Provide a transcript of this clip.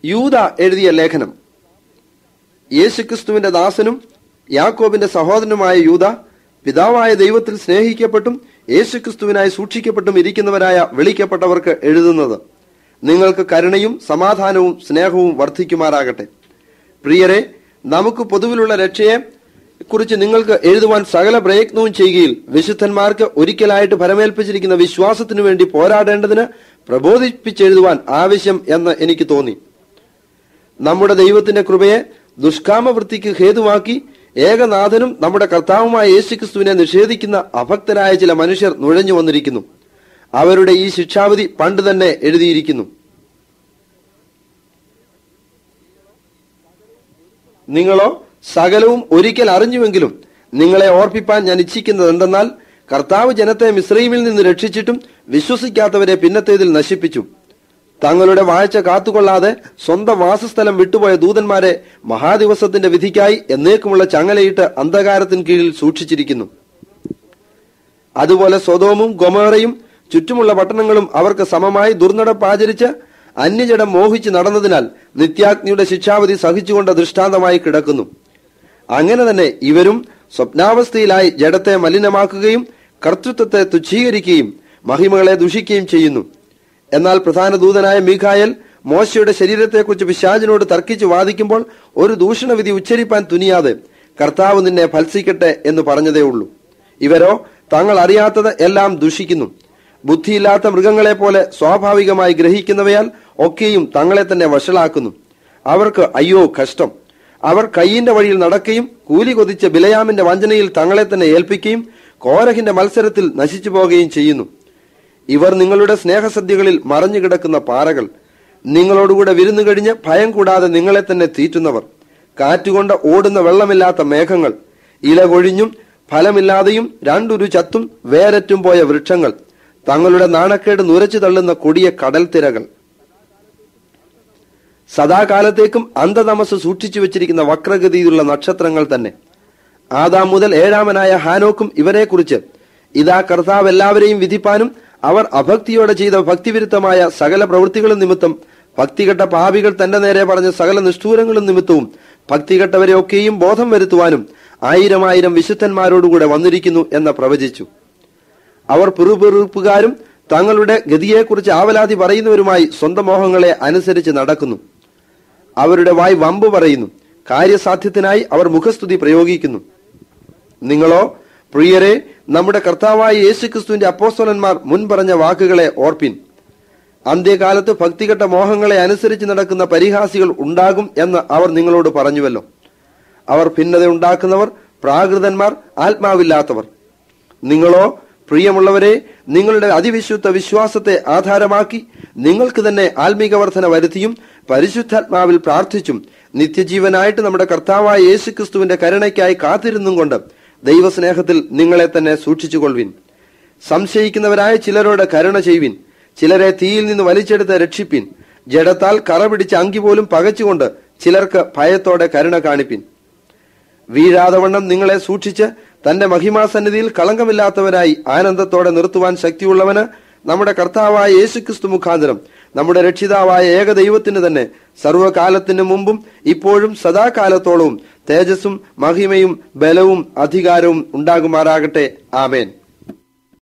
യൂത എഴുതിയ ലേഖനം യേശുക്രിസ്തുവിന്റെ ദാസനും യാക്കോബിന്റെ സഹോദരനുമായ യൂത പിതാവായ ദൈവത്തിൽ സ്നേഹിക്കപ്പെട്ടും യേശുക്രിസ്തുവിനായി സൂക്ഷിക്കപ്പെട്ടും ഇരിക്കുന്നവരായ വിളിക്കപ്പെട്ടവർക്ക് എഴുതുന്നത് നിങ്ങൾക്ക് കരുണയും സമാധാനവും സ്നേഹവും വർദ്ധിക്കുമാറാകട്ടെ പ്രിയരെ നമുക്ക് പൊതുവിലുള്ള രക്ഷയെ കുറിച്ച് നിങ്ങൾക്ക് എഴുതുവാൻ സകല പ്രയത്നവും ചെയ്യുകയിൽ വിശുദ്ധന്മാർക്ക് ഒരിക്കലായിട്ട് ഫലമേൽപ്പിച്ചിരിക്കുന്ന വിശ്വാസത്തിനു വേണ്ടി പോരാടേണ്ടതിന് പ്രബോധിപ്പിച്ചെഴുതുവാൻ ആവശ്യം എന്ന് എനിക്ക് തോന്നി നമ്മുടെ ദൈവത്തിന്റെ കൃപയെ ദുഷ്കാമവൃത്തിക്ക് ഹേതുവാക്കി ഏകനാഥനും നമ്മുടെ കർത്താവുമായ യേശുക്രിസ്തുവിനെ നിഷേധിക്കുന്ന അഭക്തരായ ചില മനുഷ്യർ നുഴഞ്ഞു വന്നിരിക്കുന്നു അവരുടെ ഈ ശിക്ഷാവിധി പണ്ട് തന്നെ എഴുതിയിരിക്കുന്നു നിങ്ങളോ സകലവും ഒരിക്കൽ അറിഞ്ഞുവെങ്കിലും നിങ്ങളെ ഓർപ്പിപ്പാൻ ഞാൻ ഇച്ഛിക്കുന്നത് എന്തെന്നാൽ കർത്താവ് ജനത്തെ മിശ്രീമിൽ നിന്ന് രക്ഷിച്ചിട്ടും വിശ്വസിക്കാത്തവരെ പിന്നത്തേതിൽ നശിപ്പിച്ചു തങ്ങളുടെ വാഴ്ച കാത്തുകൊള്ളാതെ സ്വന്തം വാസസ്ഥലം വിട്ടുപോയ ദൂതന്മാരെ മഹാദിവസത്തിന്റെ വിധിക്കായി എന്നേക്കുമുള്ള ചങ്ങലയിട്ട് അന്ധകാരത്തിന് കീഴിൽ സൂക്ഷിച്ചിരിക്കുന്നു അതുപോലെ സ്വതോമും ഗൊമേറയും ചുറ്റുമുള്ള പട്ടണങ്ങളും അവർക്ക് സമമായി ദുർനടപ്പ് ആചരിച്ച് അന്യജടം മോഹിച്ച് നടന്നതിനാൽ നിത്യാഗ്നിയുടെ ശിക്ഷാവധി സഹിച്ചുകൊണ്ട് ദൃഷ്ടാന്തമായി കിടക്കുന്നു അങ്ങനെ തന്നെ ഇവരും സ്വപ്നാവസ്ഥയിലായി ജഡത്തെ മലിനമാക്കുകയും കർത്തൃത്വത്തെ തുച്ഛീകരിക്കുകയും മഹിമകളെ ദുഷിക്കുകയും ചെയ്യുന്നു എന്നാൽ പ്രധാന ദൂതനായ മീഖായൽ മോശയുടെ ശരീരത്തെക്കുറിച്ച് പിശാചിനോട് തർക്കിച്ച് വാദിക്കുമ്പോൾ ഒരു ദൂഷണവിധി ഉച്ചരിപ്പാൻ തുനിയാതെ കർത്താവ് നിന്നെ ഫത്സിക്കട്ടെ എന്ന് പറഞ്ഞതേ ഉള്ളൂ ഇവരോ തങ്ങൾ അറിയാത്തത് എല്ലാം ദുഷിക്കുന്നു ബുദ്ധിയില്ലാത്ത മൃഗങ്ങളെ പോലെ സ്വാഭാവികമായി ഗ്രഹിക്കുന്നവയാൽ ഒക്കെയും തങ്ങളെ തന്നെ വഷളാക്കുന്നു അവർക്ക് അയ്യോ കഷ്ടം അവർ കയ്യിന്റെ വഴിയിൽ നടക്കുകയും കൂലി കൊതിച്ച ബിലയാമിന്റെ വഞ്ചനയിൽ തങ്ങളെ തന്നെ ഏൽപ്പിക്കുകയും കോരഹിന്റെ മത്സരത്തിൽ നശിച്ചു പോകുകയും ചെയ്യുന്നു ഇവർ നിങ്ങളുടെ സ്നേഹസദ്യകളിൽ മറഞ്ഞു കിടക്കുന്ന പാറകൾ നിങ്ങളോടുകൂടെ വിരുന്നു കഴിഞ്ഞ് ഭയം കൂടാതെ നിങ്ങളെ തന്നെ തീറ്റുന്നവർ കാറ്റുകൊണ്ട് ഓടുന്ന വെള്ളമില്ലാത്ത മേഘങ്ങൾ ഇല കൊഴിഞ്ഞും ഫലമില്ലാതെയും രണ്ടുരു ചത്തും വേരറ്റും പോയ വൃക്ഷങ്ങൾ തങ്ങളുടെ നാണക്കേട് നുരച്ചു തള്ളുന്ന കൊടിയ കടൽ തിരകൾ സദാകാലത്തേക്കും അന്ധതമസ് സൂക്ഷിച്ചു വെച്ചിരിക്കുന്ന വക്രഗതിയിലുള്ള നക്ഷത്രങ്ങൾ തന്നെ ആദാം മുതൽ ഏഴാമനായ ഹാനോക്കും ഇവരെക്കുറിച്ച് ഇതാ കർത്താവ് എല്ലാവരെയും വിധിപ്പാനും അവർ അഭക്തിയോടെ ചെയ്ത ഭക്തിവിരുദ്ധമായ സകല പ്രവൃത്തികളും നിമിത്തം ഭക്തികെട്ട പാപികൾ തന്റെ നേരെ പറഞ്ഞ സകല നിഷ്ഠൂരങ്ങളും നിമിത്തവും ഭക്തികെട്ടവരെയൊക്കെയും ബോധം വരുത്തുവാനും ആയിരം ആയിരം വിശുദ്ധന്മാരോടുകൂടെ വന്നിരിക്കുന്നു എന്ന് പ്രവചിച്ചു അവർ പിറുപിറുപ്പുകാരും തങ്ങളുടെ ഗതിയെക്കുറിച്ച് ആവലാതി പറയുന്നവരുമായി സ്വന്തം മോഹങ്ങളെ അനുസരിച്ച് നടക്കുന്നു അവരുടെ വായ് വമ്പ് പറയുന്നു കാര്യസാധ്യത്തിനായി അവർ മുഖസ്തുതി പ്രയോഗിക്കുന്നു നിങ്ങളോ പ്രിയരെ നമ്മുടെ കർത്താവായ യേശുക്രിസ്തുവിന്റെ അപ്പോസ്തലന്മാർ മുൻ പറഞ്ഞ വാക്കുകളെ ഓർപ്പിൻ അന്ത്യകാലത്ത് ഭക്തികെട്ട മോഹങ്ങളെ അനുസരിച്ച് നടക്കുന്ന പരിഹാസികൾ ഉണ്ടാകും എന്ന് അവർ നിങ്ങളോട് പറഞ്ഞുവല്ലോ അവർ ഭിന്നത ഉണ്ടാക്കുന്നവർ പ്രാകൃതന്മാർ ആത്മാവില്ലാത്തവർ നിങ്ങളോ പ്രിയമുള്ളവരെ നിങ്ങളുടെ അതിവിശുദ്ധ വിശ്വാസത്തെ ആധാരമാക്കി നിങ്ങൾക്ക് തന്നെ ആത്മീക വർധന വരുത്തിയും പരിശുദ്ധാത്മാവിൽ പ്രാർത്ഥിച്ചും നിത്യജീവനായിട്ട് നമ്മുടെ കർത്താവായ യേശുക്രിസ്തുവിന്റെ കരുണയ്ക്കായി കാത്തിരുന്നും കൊണ്ട് ദൈവസ്നേഹത്തിൽ നിങ്ങളെ തന്നെ സൂക്ഷിച്ചുകൊള്ളുവിൻ സംശയിക്കുന്നവരായ ചിലരോട് കരുണ ചെയ്യുവിൻ ചിലരെ തീയിൽ നിന്ന് വലിച്ചെടുത്ത് രക്ഷിപ്പിൻ ജഡത്താൽ കറ പിടിച്ച അങ്കി പോലും പകച്ചുകൊണ്ട് ചിലർക്ക് ഭയത്തോടെ കരുണ കാണിപ്പിൻ വീഴാതവണ്ണം നിങ്ങളെ സൂക്ഷിച്ച് തന്റെ മഹിമാസന്നിധിയിൽ കളങ്കമില്ലാത്തവരായി ആനന്ദത്തോടെ നിർത്തുവാൻ ശക്തിയുള്ളവന് നമ്മുടെ കർത്താവായ യേശുക്രിസ്തു മുഖാന്തരം നമ്മുടെ രക്ഷിതാവായ ഏകദൈവത്തിന് തന്നെ സർവകാലത്തിന് മുമ്പും ഇപ്പോഴും സദാകാലത്തോളവും തേജസ്സും മഹിമയും ബലവും അധികാരവും ഉണ്ടാകുമാറാകട്ടെ ആമേൻ